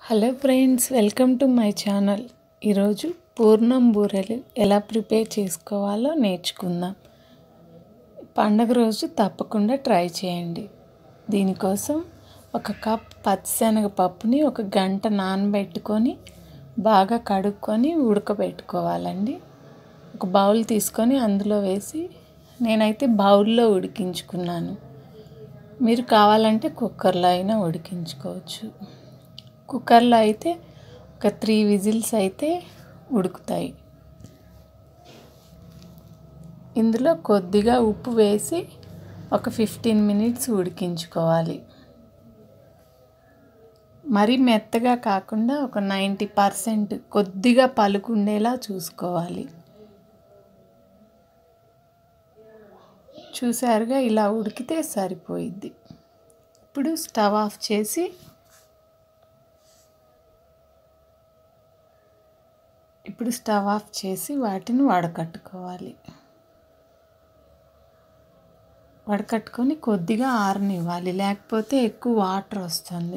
hello friends welcome to my channel ఈరోజు పూర్ణం బూరెలు ఎలా ప్రిపేర్ చేసుకోవాలో నేర్చుకుందాం పండగ రోజు తప్పకుండా ట్రై చేయండి దీనికోసం ఒక కప్ పచ్చిశనగ పప్పుని ఒక గంట నానబెట్టుకొని బాగా కడుక్కొని ఉడకబెట్టుకోవాలండి ఒక బౌల్ తీసుకొని అందులో వేసి నేనైతే బౌల్లో ఉడికించుకున్నాను మీరు కావాలంటే కుక్కర్లో అయినా ఉడికించుకోవచ్చు కుక్కర్లో అయితే ఒక త్రీ విజిల్స్ అయితే ఉడుకుతాయి ఇందులో కొద్దిగా ఉప్పు వేసి ఒక ఫిఫ్టీన్ మినిట్స్ ఉడికించుకోవాలి మరీ మెత్తగా కాకుండా ఒక నైంటీ పర్సెంట్ కొద్దిగా పలుకుండేలా చూసుకోవాలి చూసారుగా ఇలా ఉడికితే సరిపోయిద్ది ఇప్పుడు స్టవ్ ఆఫ్ చేసి ఇప్పుడు స్టవ్ ఆఫ్ చేసి వాటిని వడకట్టుకోవాలి వడకట్టుకొని కొద్దిగా ఆరనివ్వాలి లేకపోతే ఎక్కువ వాటర్ వస్తుంది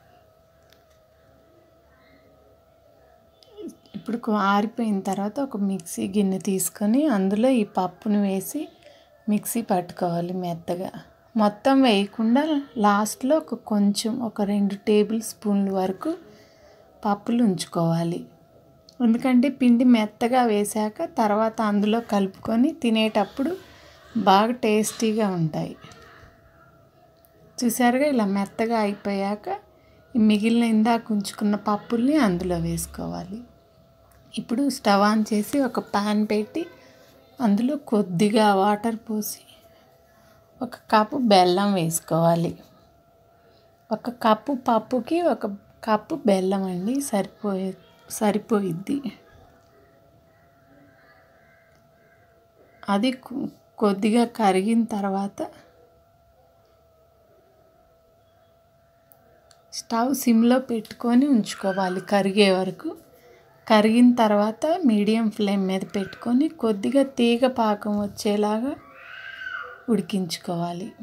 ఇప్పుడు ఆరిపోయిన తర్వాత ఒక మిక్సీ గిన్నె తీసుకొని అందులో ఈ పప్పును వేసి మిక్సీ పట్టుకోవాలి మెత్తగా మొత్తం వేయకుండా లాస్ట్లో ఒక కొంచెం ఒక రెండు టేబుల్ స్పూన్ల వరకు పప్పులు ఉంచుకోవాలి ఎందుకంటే పిండి మెత్తగా వేశాక తర్వాత అందులో కలుపుకొని తినేటప్పుడు బాగా టేస్టీగా ఉంటాయి చూసారుగా ఇలా మెత్తగా అయిపోయాక ఈ మిగిలిన ఇందాక ఉంచుకున్న పప్పుల్ని అందులో వేసుకోవాలి ఇప్పుడు స్టవ్ ఆన్ చేసి ఒక పాన్ పెట్టి అందులో కొద్దిగా వాటర్ పోసి ఒక కప్పు బెల్లం వేసుకోవాలి ఒక కప్పు పప్పుకి ఒక కప్పు బెల్లం అండి సరిపోయే సరిపోయిద్ది అది కొద్దిగా కరిగిన తర్వాత స్టవ్ సిమ్లో పెట్టుకొని ఉంచుకోవాలి కరిగే వరకు కరిగిన తర్వాత మీడియం ఫ్లేమ్ మీద పెట్టుకొని కొద్దిగా తీగ పాకం వచ్చేలాగా ఉడికించుకోవాలి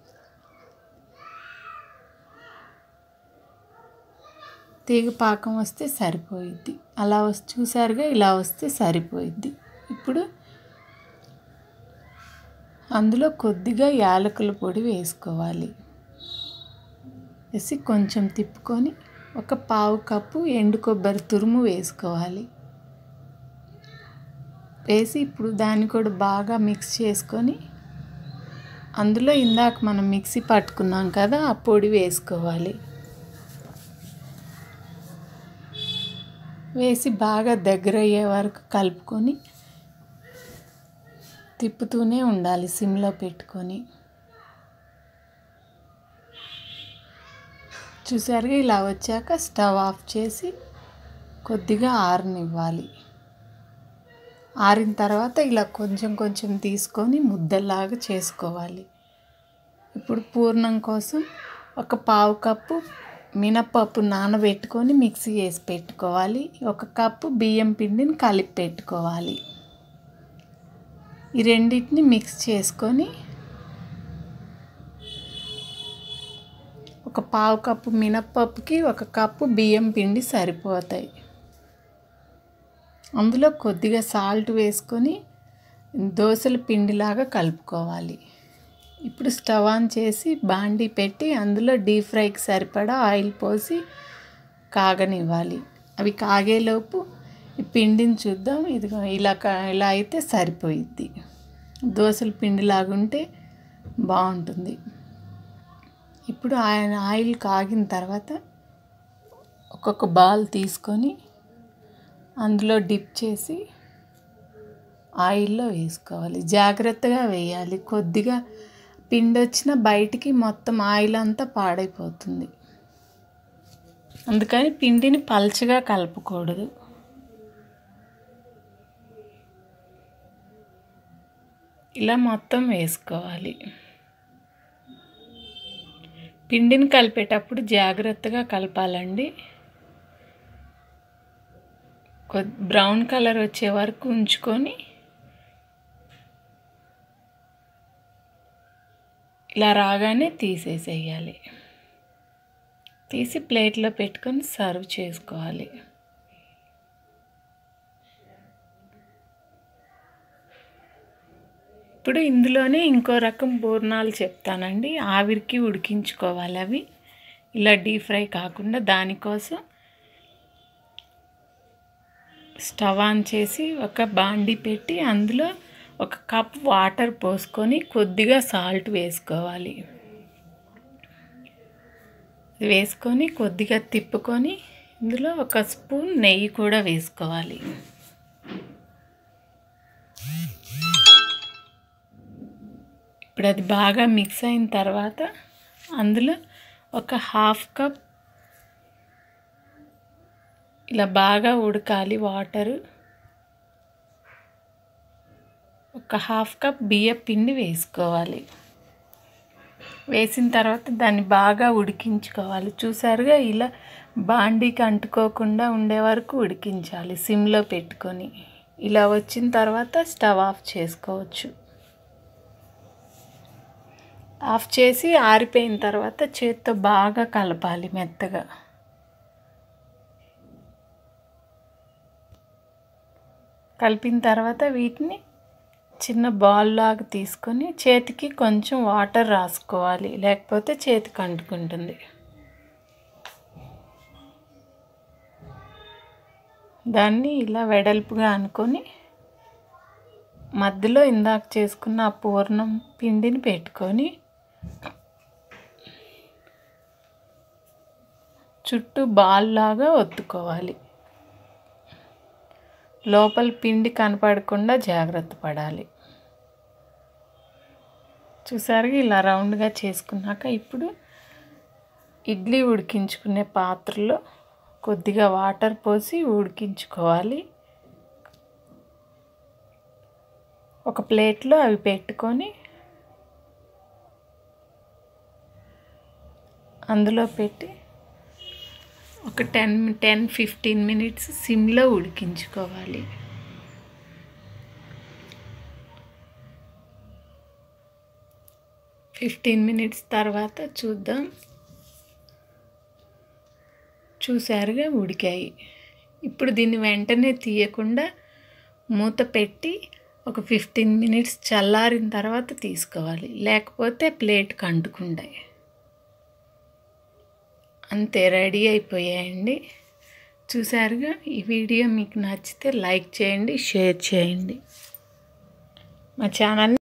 తీగ పాకం వస్తే సరిపోయిద్ది అలా వస్తే చూసారుగా ఇలా వస్తే సరిపోయిద్ది ఇప్పుడు అందులో కొద్దిగా యాలకుల పొడి వేసుకోవాలి వేసి కొంచెం తిప్పుకొని ఒక పావు కప్పు ఎండు కొబ్బరి తురుము వేసుకోవాలి వేసి ఇప్పుడు దాన్ని కూడా బాగా మిక్స్ చేసుకొని అందులో ఇందాక మనం మిక్సీ పట్టుకున్నాం కదా ఆ పొడి వేసుకోవాలి వేసి బాగా దగ్గర అయ్యే వరకు కలుపుకొని తిప్పుతూనే ఉండాలి సిమ్లో పెట్టుకొని చూసారుగా ఇలా వచ్చాక స్టవ్ ఆఫ్ చేసి కొద్దిగా ఆరనివ్వాలి ఆరిన తర్వాత ఇలా కొంచెం కొంచెం తీసుకొని ముద్దలాగా చేసుకోవాలి ఇప్పుడు పూర్ణం కోసం ఒక పావు కప్పు మినపప్పు నానబెట్టుకొని మిక్సీ వేసి పెట్టుకోవాలి ఒక కప్పు బియ్యం పిండిని కలిపి పెట్టుకోవాలి ఈ రెండింటిని మిక్స్ చేసుకొని ఒక పావు కప్పు మినప్పప్పుకి ఒక కప్పు బియ్యం పిండి సరిపోతాయి అందులో కొద్దిగా సాల్ట్ వేసుకొని దోశల పిండిలాగా కలుపుకోవాలి ఇప్పుడు స్టవ్ ఆన్ చేసి బాండీ పెట్టి అందులో డీప్ ఫ్రైకి సరిపడా ఆయిల్ పోసి కాగనివ్వాలి అవి కాగేలోపు ఈ పిండిని చూద్దాం ఇదిగో ఇలా ఇలా అయితే సరిపోయిద్ది దోశల పిండిలాగుంటే బాగుంటుంది ఇప్పుడు ఆయన ఆయిల్ కాగిన తర్వాత ఒక్కొక్క బాల్ తీసుకొని అందులో డిప్ చేసి ఆయిల్లో వేసుకోవాలి జాగ్రత్తగా వేయాలి కొద్దిగా పిండి వచ్చిన బయటికి మొత్తం ఆయిల్ అంతా పాడైపోతుంది అందుకని పిండిని పల్చగా కలుపుకూడదు ఇలా మొత్తం వేసుకోవాలి పిండిని కలిపేటప్పుడు జాగ్రత్తగా కలపాలండి బ్రౌన్ కలర్ వచ్చే వరకు ఉంచుకొని ఇలా రాగానే తీసేసేయాలి తీసి ప్లేట్లో పెట్టుకొని సర్వ్ చేసుకోవాలి ఇప్పుడు ఇందులోనే ఇంకో రకం పూర్ణాలు చెప్తానండి ఆవిరికి ఉడికించుకోవాలి అవి ఇలా డీప్ ఫ్రై కాకుండా దానికోసం స్టవ్ ఆన్ చేసి ఒక బాండి పెట్టి అందులో ఒక కప్ వాటర్ పోసుకొని కొద్దిగా సాల్ట్ వేసుకోవాలి వేసుకొని కొద్దిగా తిప్పుకొని ఇందులో ఒక స్పూన్ నెయ్యి కూడా వేసుకోవాలి ఇప్పుడు అది బాగా మిక్స్ అయిన తర్వాత అందులో ఒక హాఫ్ కప్ ఇలా బాగా ఉడకాలి వాటరు ఒక హాఫ్ కప్ బియ్య పిండి వేసుకోవాలి వేసిన తర్వాత దాన్ని బాగా ఉడికించుకోవాలి చూసారుగా ఇలా బాండీకి అంటుకోకుండా ఉండే వరకు ఉడికించాలి సిమ్లో పెట్టుకొని ఇలా వచ్చిన తర్వాత స్టవ్ ఆఫ్ చేసుకోవచ్చు ఆఫ్ చేసి ఆరిపోయిన తర్వాత చేత్తో బాగా కలపాలి మెత్తగా కలిపిన తర్వాత వీటిని చిన్న బాల్ లాగా తీసుకొని చేతికి కొంచెం వాటర్ రాసుకోవాలి లేకపోతే చేతికి అంటుకుంటుంది దాన్ని ఇలా వెడల్పుగా అనుకొని మధ్యలో ఇందాక చేసుకున్న ఆ పూర్ణం పిండిని పెట్టుకొని చుట్టూ బాల్ లాగా ఒత్తుకోవాలి లోపల పిండి కనపడకుండా జాగ్రత్త పడాలి చూసారు ఇలా రౌండ్గా చేసుకున్నాక ఇప్పుడు ఇడ్లీ ఉడికించుకునే పాత్రలో కొద్దిగా వాటర్ పోసి ఉడికించుకోవాలి ఒక ప్లేట్లో అవి పెట్టుకొని అందులో పెట్టి ఒక టెన్ టెన్ ఫిఫ్టీన్ మినిట్స్ సిమ్లో ఉడికించుకోవాలి ఫిఫ్టీన్ మినిట్స్ తర్వాత చూద్దాం చూసారుగా ఉడికాయి ఇప్పుడు దీన్ని వెంటనే తీయకుండా మూత పెట్టి ఒక ఫిఫ్టీన్ మినిట్స్ చల్లారిన తర్వాత తీసుకోవాలి లేకపోతే ప్లేట్కి అంటుకుంటాయి అంతే రెడీ అయిపోయాయండి చూసారుగా ఈ వీడియో మీకు నచ్చితే లైక్ చేయండి షేర్ చేయండి మా ఛానల్ని